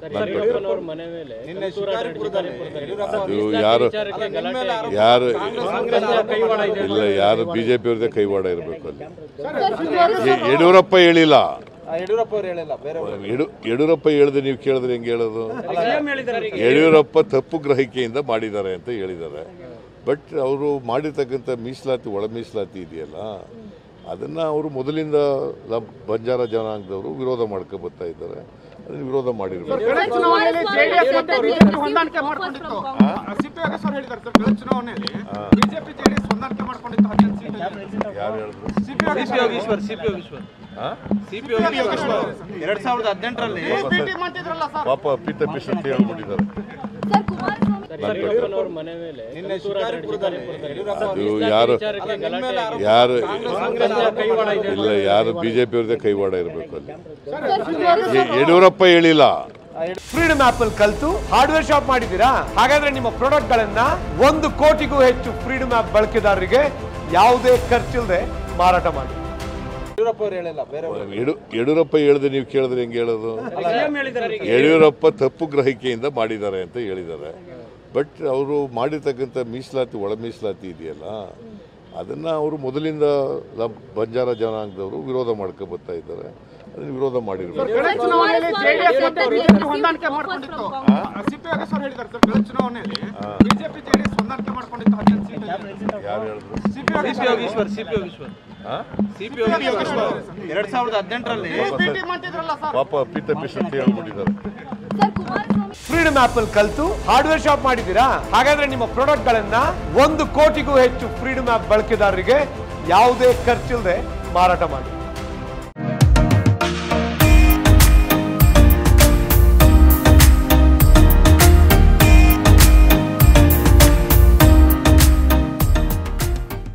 ಯಡಿಯೂರಪ್ಪನವ್ರ ಮನೆ ಮೇಲೆ ನಿನ್ನೆ ಕಿತ್ತೂರು ಶಿಕಾರಿಪುರದಲ್ಲಿ ಯಡಿಯೂರಪ್ಪ ಅದು ಮೀಸಲಾತಿ ಯಾರು ವಿಚಾರಕ್ಕೆ ಗಲಾಟೆ ಆಗಿದೆ. ಯಾರು ಕಾಂಗ್ರೆಸ್ನ ಕೈವಾಡ ಇದೆ ಇಲ್ಲ ಯಾರು ಬಿಜೆಪಿ ಅವ್ರದ್ದೇ ಕೈವಾಡ ಇರಬೇಕು ಅಲ್ಲಿ ಯ- ಯಡಿಯೂರಪ್ಪ ಹೇಳಿಲ್ಲ ಆ, ಯಡಿಯೂರಪ್ಪ ಅವ್ರು ಹೇಳಿಲ್ಲ ಬೇರೆ ಯಡು ಯಡಿಯೂರಪ್ಪ ಹೇಳಿದ್ರೆ ನೀವು ಕೇಳಿದ್ರೆ ಹೆಂಗೆ ಹೇಳೋದು ಸಿಎಂ ಹೇಳಿದ್ದಾರೆ ಯಡಿಯೂರಪ್ಪ ತಪ್ಪು ಗ್ರಹಿಕೆಯಿಂದ ಮಾಡಿದ್ದಾರೆ ಅಂತ ಹೇಳಿದ್ದಾರೆ ಬಟ್ ಅವರು ಮಾಡಿರ್ತಕ್ಕಂಥ ಮೀಸಲಾತಿ ಒಳ ಮೀಸಲಾತಿ ಇದೆಯಲ್ಲ ಅದನ್ನ ಅವರು ಮೊದಲಿಂದ ನಮ್ಮ ಬಂಜಾರ ಜನಾಂಗದವರು ವಿರೋಧ ಮಾಡ್ಕೊ ಬರ್ತಾ ಇದ್ದಾರೆ ಅದನ್ನ ವಿರೋಧ ಮಾಡಿರ್ಬೇಕು ಚುನಾವಣೆಯಲ್ಲಿ ಜೆಡಿಎಸ್ ಮತ್ತೆ ಬಿಜೆಪಿ ಹೊಂದಾಣಿಕೆ ಮಾಡ್ಕೊಂಡಿತ್ತು ಸಿಪಿ ಯೋಗೇಶ್ವರ್ ಹೇಳಿದ್ದಾರೆ ಸರ್ ಕಳೆದ ಚುನಾವಣೆಯಲ್ಲಿ ಬಿಜೆಪಿ ಜೆಡಿಎಸ್ ಹೊಂದಾಣಿಕೆ ಮಾಡ್ಕೊಂಡಿತ್ತು ಹದಿನೆಂಟು ಸೀಟ್ ಯಾರು ಹೇಳಿದ್ರು C P Yogeshwar C P Yogeshwar C P Yogeshwar ಎರಡ್ ಸಾವಿರದ ಹದಿನೆಂಟರಲ್ಲಿ ಭೇಟಿ ಮಾಡ್ತಿದ್ರಲ್ಲ ಸರ್ ಪಾಪ ಅಪ್ಪಿತಪ್ಪಿಸ್ ಅಂತ ಹೇಳ್ಬಿಟ್ಟಿದ್ದಾರೆ ಸರ್ ಯಡಿಯೂರಪ್ಪನವ್ರ ಮನೆ ಮೇಲೆ ನಿನ್ನೆ ಕಿತ್ತೂರು ಶಿಕಾರಿಪುರದಲ್ಲಿ ಶಿಕಾರಿಪುರದಲ್ಲಿ ಯಡಿಯೂರಪ್ಪ ಅದು ಮೀಸಲಾತಿ ಯಾರು ವಿಚಾರಕ್ಕೆ ಗಲಾಟೆ ಆಗಿದೆ. ಯಾರು ಕಾಂಗ್ರೆಸ್ನ ಕೈವಾಡ ಇದೆ ಇಲ್ಲ ಯಾರು ಬಿಜೆಪಿ ಅವ್ರದ್ದೇ ಕೈವಾಡ ಇರಬೇಕು ಅಲ್ಲಿ ಯ- ಯಡಿಯೂರಪ್ಪ ಹೇಳಿಲ್ಲ ಫ್ರೀಡಮ್ ಆಪ್ ಅಲ್ಲಿ ಕಲ್ತು ಹಾರ್ಡ್ವೇರ್ ಶಾಪ್ ಮಾಡಿದ್ದೀರಾ ಹಾಗಾದ್ರೆ ನಿಮ್ಮ ಪ್ರಾಡಕ್ಟ್ ಗಳನ್ನ ಒಂದು ಕೋಟಿಗೂ ಹೆಚ್ಚು ಫ್ರೀಡಮ್ ಆಪ್ ಬಳಕೆದಾರರಿಗೆ ಯಾವುದೇ ಖರ್ಚಿಲ್ಲದೆ ಮಾರಾಟ ಮಾಡಿ ಯಡಿಯೂರಪ್ಪ ಅವ್ರು ಹೇಳಿಲ್ಲ ಬೇರೆ ಯಡು ಯಡಿಯೂರಪ್ಪ ಹೇಳಿದ್ರೆ ನೀವು ಕೇಳಿದ್ರೆ ಹೆಂಗೆ ಹೇಳೋದು ಸಿಎಂ ಹೇಳಿದ್ದಾರೆ ಯಡಿಯೂರಪ್ಪ ತಪ್ಪು ಗ್ರಹಿಕೆಯಿಂದ ಮಾಡಿದ್ದಾರೆ ಅಂತ ಹೇಳಿದ್ದಾರೆ ಬಟ್ ಅವರು ಮಾಡಿರ್ತಕ್ಕಂಥ ಮೀಸಲಾತಿ ಒಳ ಮೀಸಲಾತಿ ಇದೆಯಲ್ಲ ಅದನ್ನ ಅವರು ಮೊದಲಿಂದ ನಮ್ಮ ಬಂಜಾರ ಜನಾಂಗದವರು ವಿರೋಧ ಮಾಡ್ಕೊ ಬರ್ತಾ ಇದ್ದಾರೆ ಅದನ್ನ ವಿರೋಧ ಮಾಡಿರ್ಬೇಕು ಕಳೆದ ಚುನಾವಣೆಯಲ್ಲಿ ಜೆಡಿಎಸ್ ಮತ್ತೆ ಬಿಜೆಪಿ ಹೊಂದಾಣಿಕೆ ಮಾಡ್ಕೊಂಡಿತ್ತು ಸಿಪಿ ಯೋಗೇಶ್ವರ್ ಹೇಳಿದ್ದಾರೆ ಸರ್ ಕಳೆದ ಚುನಾವಣೆಯಲ್ಲಿ ಬಿಜೆಪಿ ಜೆಡಿಎಸ್ ಹೊಂದಾಣಿಕೆ ಮಾಡ್ಕೊಂಡಿತ್ತು ಹದಿನೆಂಟು ಸೀಟ್ ಯಾರು ಹೇಳಿದ್ರು C P Yogeshwar C P Yogeshwar C P Yogeshwar ಎರಡ್ ಸಾವಿರದ ಹದಿನೆಂಟರಲ್ಲಿ ಭೇಟಿ ಮಾಡ್ತಿದ್ರಲ್ಲ ಸರ್ ಪಾಪ ಅಪ್ಪಿತಪ್ಪಿಸ್ ಅಂತ ಹೇಳ್ಬಿಟ್ಟಿದ್ದಾರೆ ಫ್ರೀಡಮ್ ಆಪ್ ಅಲ್ಲಿ ಕಲ್ತು ಹಾರ್ಡ್ವೇರ್ ಶಾಪ್ ಮಾಡಿದ್ದೀರಾ ಹಾಗಾದ್ರೆ ನಿಮ್ಮ ಪ್ರಾಡಕ್ಟ್ ಗಳನ್ನ ಒಂದು ಕೋಟಿಗೂ ಹೆಚ್ಚು ಫ್ರೀಡಮ್ ಆಪ್ ಬಳಕೆದಾರರಿಗೆ ಯಾವುದೇ ಖರ್ಚಿಲ್ಲದೆ ಮಾರಾಟ ಮಾಡಿ